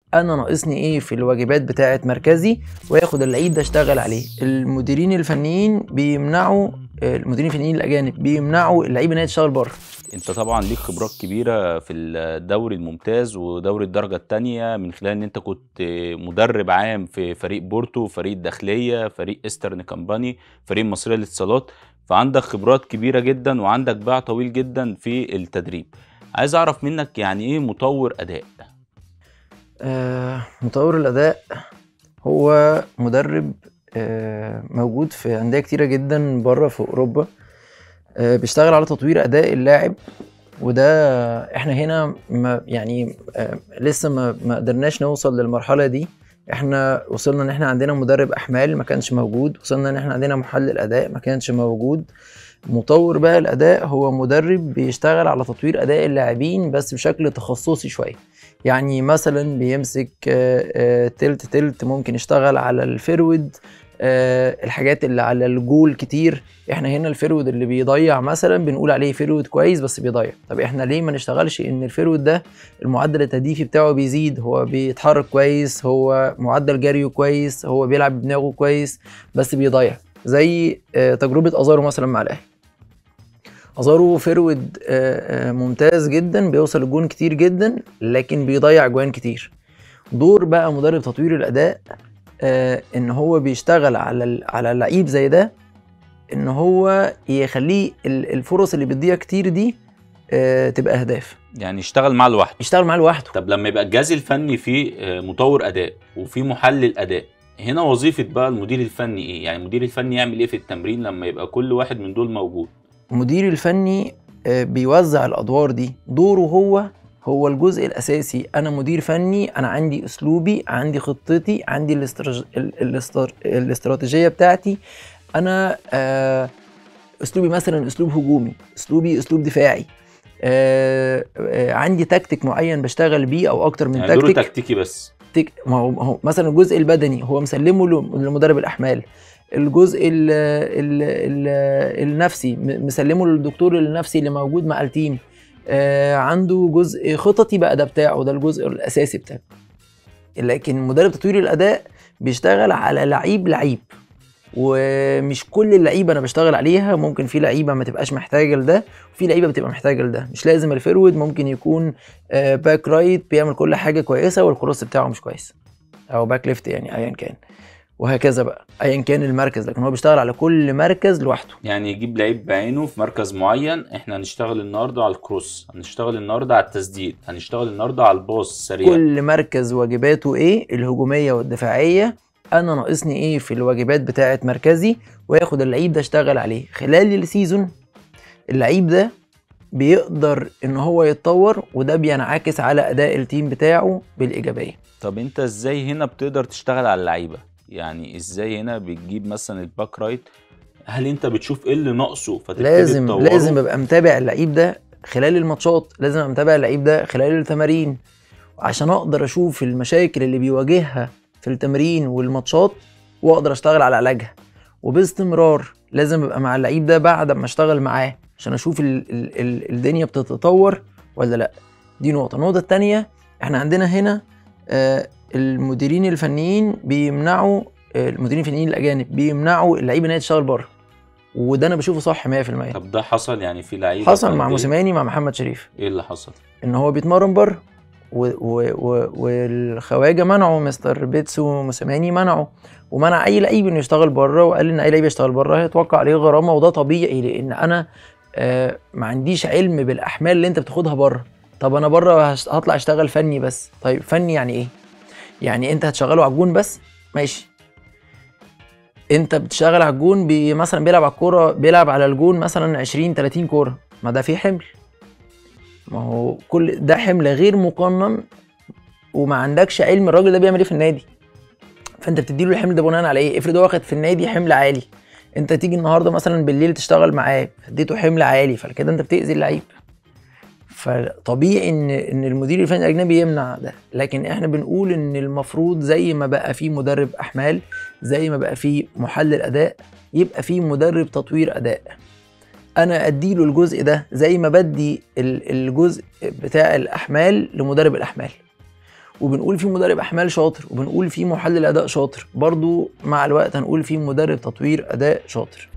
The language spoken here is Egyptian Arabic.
انا ناقصني ايه في الواجبات بتاعه مركزي وياخد اللعيب ده اشتغل عليه المديرين الفنيين بيمنعوا المديرين الفنيين الاجانب بيمنعوا اللعيبه ان هي تشتغل بره انت طبعا ليك خبرات كبيره في الدوري الممتاز ودوري الدرجه الثانيه من خلال ان انت كنت مدرب عام في فريق بورتو فريق الداخليه فريق ايسترن كامباني فريق مصريه للاتصالات فعندك خبرات كبيره جدا وعندك باع طويل جدا في التدريب عايز اعرف منك يعني ايه مطور اداء آه مطور الاداء هو مدرب آه موجود في انديه كتيره جدا بره في اوروبا آه بيشتغل على تطوير اداء اللاعب وده احنا هنا ما يعني آه لسه ما ما قدرناش نوصل للمرحله دي احنا وصلنا ان احنا عندنا مدرب احمال ما كانش موجود وصلنا ان احنا عندنا محلل اداء ما كانش موجود مطور بقى الاداء هو مدرب بيشتغل على تطوير اداء اللاعبين بس بشكل تخصصي شويه يعني مثلا بيمسك تلت تلت ممكن يشتغل على الفيرود الحاجات اللي على الجول كتير احنا هنا الفيرود اللي بيضيع مثلا بنقول عليه فيرود كويس بس بيضيع طب احنا ليه ما نشتغلش ان الفيرود ده المعدل التهديفي بتاعه بيزيد هو بيتحرك كويس هو معدل جريه كويس هو بيلعب بدماغه كويس بس بيضيع زي تجربه ازارو مثلا مع الاهلي ازارو فيرود ممتاز جدا بيوصل الجون كتير جدا لكن بيضيع اجوان كتير دور بقى مدرب تطوير الاداء ان هو بيشتغل على على لعيب زي ده ان هو يخليه الفرص اللي بتضيع كتير دي تبقى اهداف يعني يشتغل معاه لوحده يشتغل معاه لوحده طب لما يبقى الجهاز الفني فيه مطور اداء وفي محلل اداء هنا وظيفه بقى المدير الفني ايه يعني المدير الفني يعمل ايه في التمرين لما يبقى كل واحد من دول موجود المدير الفني بيوزع الادوار دي دوره هو هو الجزء الاساسي انا مدير فني انا عندي اسلوبي عندي خطتي عندي الاسترج... الاستر... الاستراتيجيه بتاعتي انا اسلوبي مثلا اسلوب هجومي اسلوبي اسلوب دفاعي آه آه عندي تكتيك معين بشتغل بيه او اكتر من يعني تكتيك دوره تكتيكي بس تك... ما هو... هو مثلا الجزء البدني هو مسلمه لمدرب الاحمال الجزء ال ال ال النفسي مسلمه للدكتور النفسي اللي موجود مع التيم آه عنده جزء خططي بقى ده بتاعه ده الجزء الاساسي بتاعه لكن مدرب تطوير الاداء بيشتغل على لعيب لعيب ومش كل اللعيبه انا بشتغل عليها ممكن في لعيبه ما تبقاش محتاجه لده وفي لعيبه بتبقى محتاجه لده مش لازم الفيرود ممكن يكون باك رايت بيعمل كل حاجه كويسه والكروس بتاعه مش كويس او باك ليفت يعني ايا كان وهكذا بقى ايا كان المركز لكن هو بيشتغل على كل مركز لوحده يعني يجيب لعيب بعينه في مركز معين احنا هنشتغل النهارده على الكروس هنشتغل النهارده على التسديد هنشتغل النهارده على الباص سريع كل مركز واجباته ايه الهجوميه والدفاعيه انا ناقصني ايه في الواجبات بتاعه مركزي وياخد اللعيب ده اشتغل عليه خلال السيزون اللعيب ده بيقدر ان هو يتطور وده بينعكس على اداء التيم بتاعه بالايجابيه طب انت ازاي هنا بتقدر تشتغل على اللعيبه يعني ازاي هنا بتجيب مثلا الباك رايت هل انت بتشوف ايه اللي ناقصه فتبتدي لازم تطوره؟ لازم ابقى متابع اللعيب ده خلال الماتشات لازم ابقى متابع اللعيب ده خلال التمارين عشان اقدر اشوف المشاكل اللي بيواجهها في التمرين والماتشات واقدر اشتغل على علاجها وباستمرار لازم ابقى مع اللعيب ده بعد ما اشتغل معاه عشان اشوف ال ال ال الدنيا بتتطور ولا لا دي نقطه النقطه التانية احنا عندنا هنا آه المديرين الفنيين بيمنعوا آه المديرين الفنيين الاجانب بيمنعوا اللعيبه ان هي تشتغل بره وده انا بشوفه صح 100% طب ده حصل يعني في لعيبه حصل مع كانت موسيماني مع محمد شريف ايه اللي حصل ان هو بيتمرن بره و- و- و- والخواجه منعوا مستر بيتسو موسيماني منعوا ومنع اي لعيب انه يشتغل بره وقال ان اي لعيب يشتغل بره هيتوقع عليه غرامه وده طبيعي لان انا آه ما عنديش علم بالاحمال اللي انت بتاخدها بره طب انا بره هش- هطلع اشتغل فني بس طيب فني يعني ايه يعني انت هتشغله على الجون بس ماشي انت بتشتغل على الجون بي مثلا بيلعب على الكوره بيلعب على الجون مثلا 20 30 كوره ما ده فيه حمل ما هو كل ده حمل غير مقنن وما عندكش علم الراجل ده بيعمل ايه في النادي فانت بتديله الحمل ده بناء على ايه افرض هو واخد في النادي حمل عالي انت تيجي النهارده مثلا بالليل تشتغل معاه اديته حمل عالي فكده انت بتاذي اللعيب فطبيعي ان ان المدير الفني الاجنبي يمنع ده لكن احنا بنقول ان المفروض زي ما بقى في مدرب احمال زي ما بقى في محلل اداء يبقى في مدرب تطوير اداء انا اديله الجزء ده زي ما بدي ال- الجزء بتاع الاحمال لمدرب الاحمال وبنقول في مدرب احمال شاطر وبنقول في محلل اداء شاطر برضو مع الوقت هنقول في مدرب تطوير اداء شاطر